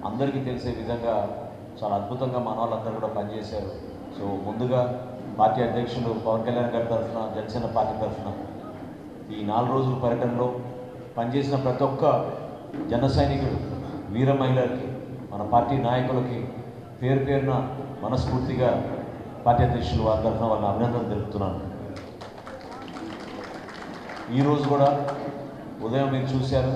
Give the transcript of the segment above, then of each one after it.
అందరికీ తెలిసే విధంగా చాలా అద్భుతంగా మన వాళ్ళందరూ కూడా పనిచేశారు సో ముందుగా పార్టీ అధ్యక్షులు పవన్ కళ్యాణ్ గారి తరఫున జనసేన పార్టీ తరఫున ఈ నాలుగు రోజుల పర్యటనలో పనిచేసిన ప్రతి ఒక్క జన సైనికుడు వీర మహిళలకి మన పార్టీ నాయకులకి పేరు పేరున మనస్ఫూర్తిగా పార్టీ అధ్యక్షులు వారి తరఫున వాళ్ళని అభినందనలు తెలుపుతున్నాను ఈరోజు కూడా ఉదయం మీరు చూశారు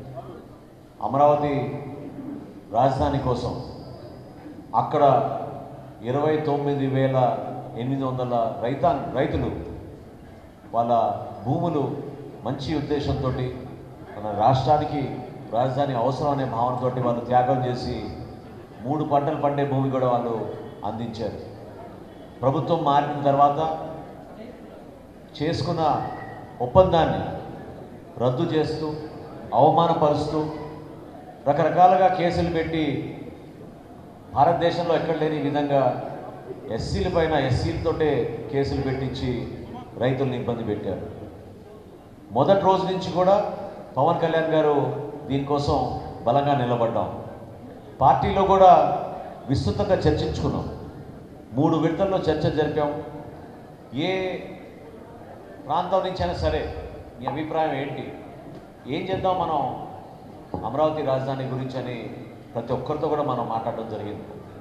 అమరావతి రాజధాని కోసం అక్కడ ఇరవై తొమ్మిది వేల ఎనిమిది వందల రైతా రైతులు వాళ్ళ భూములు మంచి ఉద్దేశంతో మన రాష్ట్రానికి రాజధాని అవసరం అనే భావనతో వాళ్ళు త్యాగం చేసి మూడు పంటలు పండే భూమి కూడా వాళ్ళు అందించారు ప్రభుత్వం మారిన తర్వాత చేసుకున్న ఒప్పందాన్ని రద్దు చేస్తూ అవమానపరుస్తూ రకరకాలుగా కేసులు పెట్టి భారతదేశంలో ఎక్కడ లేని విధంగా ఎస్సీల పైన ఎస్సీలతోటే కేసులు పెట్టించి రైతుల్ని ఇబ్బంది పెట్టారు మొదటి రోజు నుంచి కూడా పవన్ కళ్యాణ్ గారు దీనికోసం బలంగా నిలబడ్డాం పార్టీలో కూడా విస్తృతంగా చర్చించుకున్నాం మూడు విడతల్లో చర్చ జరిపాం ఏ ప్రాంతం నుంచి అయినా సరే మీ అభిప్రాయం ఏంటి ఏం చేద్దాం మనం అమరావతి రాజధాని గురించి అని ప్రతి ఒక్కరితో కూడా మనం మాట్లాడడం జరిగింది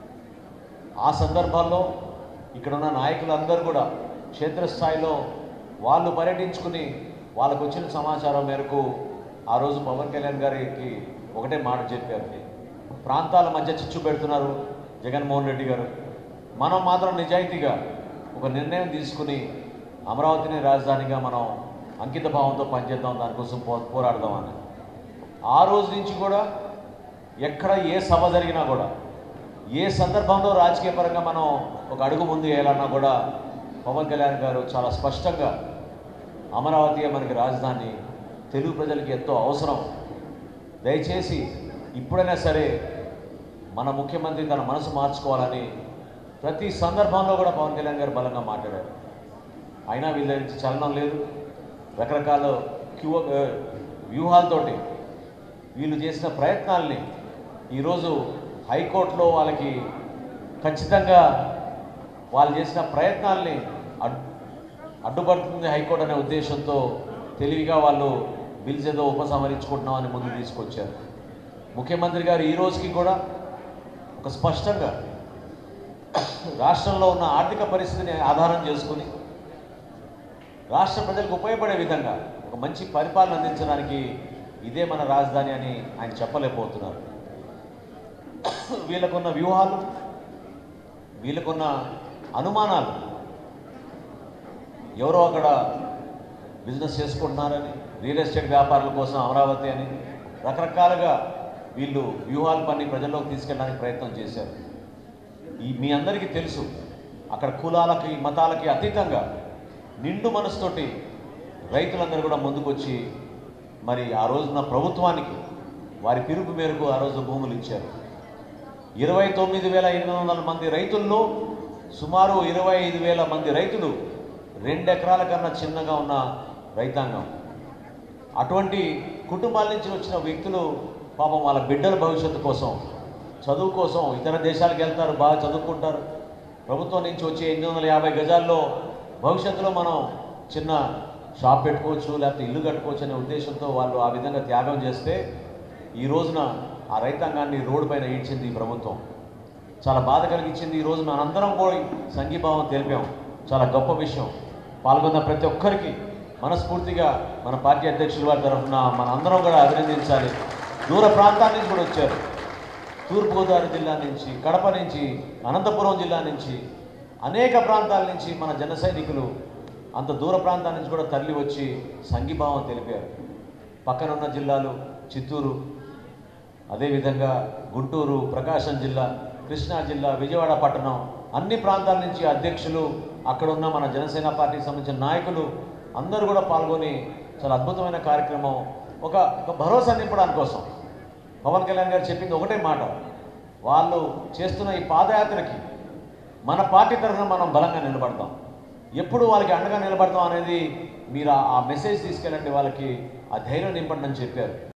ఆ సందర్భాల్లో ఇక్కడ ఉన్న నాయకులందరూ కూడా క్షేత్రస్థాయిలో వాళ్ళు పర్యటించుకుని వాళ్ళకు వచ్చిన సమాచారం మేరకు ఆ రోజు పవన్ కళ్యాణ్ గారికి ఒకటే మాట చెప్పారు ప్రాంతాల మధ్య చిచ్చు పెడుతున్నారు జగన్మోహన్ రెడ్డి గారు మనం మాత్రం నిజాయితీగా ఒక నిర్ణయం తీసుకుని అమరావతిని రాజధానిగా మనం అంకిత భావంతో పనిచేద్దాం దానికోసం పో పోరాడదామని ఆ రోజు నుంచి కూడా ఎక్కడ ఏ సభ జరిగినా కూడా ఏ సందర్భంలో రాజకీయ పరంగా మనం ఒక అడుగు ముందు వేయాలన్నా కూడా పవన్ కళ్యాణ్ గారు చాలా స్పష్టంగా అమరావతి మనకి రాజధాని తెలుగు ప్రజలకి ఎంతో అవసరం దయచేసి ఇప్పుడైనా సరే మన ముఖ్యమంత్రి తన మనసు మార్చుకోవాలని ప్రతి సందర్భంలో కూడా పవన్ కళ్యాణ్ గారు బలంగా మాట్లాడారు అయినా వీళ్ళ నుంచి చలనం లేదు రకరకాల క్యూ వ్యూహాలతోటి వీళ్ళు చేసిన ప్రయత్నాల్ని ఈరోజు హైకోర్టులో వాళ్ళకి ఖచ్చితంగా వాళ్ళు చేసిన ప్రయత్నాల్ని అడ్ అడ్డుపడుతుంది హైకోర్టు అనే ఉద్దేశంతో తెలివిగా వాళ్ళు బిల్స్ ఏదో ఉపసంహరించుకుంటున్నామని ముందు తీసుకొచ్చారు ముఖ్యమంత్రి గారు ఈ రోజుకి కూడా ఒక స్పష్టంగా రాష్ట్రంలో ఉన్న ఆర్థిక పరిస్థితిని ఆధారం చేసుకుని రాష్ట్ర ప్రజలకు ఉపయోగపడే విధంగా ఒక మంచి పరిపాలన అందించడానికి ఇదే మన రాజధాని అని ఆయన చెప్పలేకపోతున్నారు వీళ్ళకున్న వ్యూహాలు వీళ్ళకున్న అనుమానాలు ఎవరో అక్కడ బిజినెస్ చేసుకుంటున్నారని రియల్ ఎస్టేట్ వ్యాపారుల కోసం అమరావతి అని రకరకాలుగా వీళ్ళు వ్యూహాలు పని ప్రజల్లోకి తీసుకెళ్ళడానికి ప్రయత్నం చేశారు ఈ మీ అందరికీ తెలుసు అక్కడ కులాలకి మతాలకి అతీతంగా నిండు మనసుతోటి రైతులందరూ కూడా ముందుకొచ్చి మరి ఆ రోజున ప్రభుత్వానికి వారి పిలుపు మేరకు ఆ రోజు భూములు ఇచ్చారు ఇరవై తొమ్మిది వేల ఎనిమిది వందల మంది రైతుల్లో సుమారు ఇరవై ఐదు వేల మంది రైతులు రెండు ఎకరాల కన్నా చిన్నగా ఉన్న రైతాంగం అటువంటి కుటుంబాల నుంచి వచ్చిన వ్యక్తులు పాపం వాళ్ళ బిడ్డల భవిష్యత్తు కోసం చదువు కోసం ఇతర దేశాలకు వెళ్తారు బాగా చదువుకుంటారు ప్రభుత్వం నుంచి వచ్చే ఎనిమిది వందల యాభై గజాల్లో భవిష్యత్తులో మనం చిన్న షాప్ పెట్టుకోవచ్చు లేకపోతే ఇల్లు కట్టుకోవచ్చు అనే ఉద్దేశంతో వాళ్ళు ఆ విధంగా త్యాగం చేస్తే ఈ రోజున ఆ రైతాంగాన్ని రోడ్డు పైన ఈడ్చింది ఈ ప్రభుత్వం చాలా బాధ కలిగించింది ఈ రోజు మనందరం కూడా సంఘీభావం తెలిపాం చాలా గొప్ప విషయం పాల్గొన్న ప్రతి ఒక్కరికి మనస్ఫూర్తిగా మన పార్టీ అధ్యక్షుల వారి తరఫున మన అందరం కూడా అభినందించాలి దూర ప్రాంతాల నుంచి కూడా వచ్చారు తూర్పుగోదావరి జిల్లా నుంచి కడప నుంచి అనంతపురం జిల్లా నుంచి అనేక ప్రాంతాల నుంచి మన జన సైనికులు అంత దూర ప్రాంతాల నుంచి కూడా తరలి వచ్చి సంఘీభావం తెలిపారు పక్కనున్న జిల్లాలు చిత్తూరు అదేవిధంగా గుంటూరు ప్రకాశం జిల్లా కృష్ణా జిల్లా విజయవాడ పట్టణం అన్ని ప్రాంతాల నుంచి అధ్యక్షులు అక్కడ ఉన్న మన జనసేన పార్టీకి సంబంధించిన నాయకులు అందరూ కూడా పాల్గొని చాలా అద్భుతమైన కార్యక్రమం ఒక ఒక భరోసా నింపడానికి కోసం పవన్ కళ్యాణ్ గారు చెప్పింది ఒకటే మాట వాళ్ళు చేస్తున్న ఈ పాదయాత్రకి మన పార్టీ తరఫున మనం బలంగా నిలబడతాం ఎప్పుడు వాళ్ళకి అండగా నిలబడతాం అనేది మీరు ఆ- ఆ మెసేజ్ తీసుకెళ్ళండి వాళ్ళకి ఆ ధైర్యం నింపండి అని చెప్పారు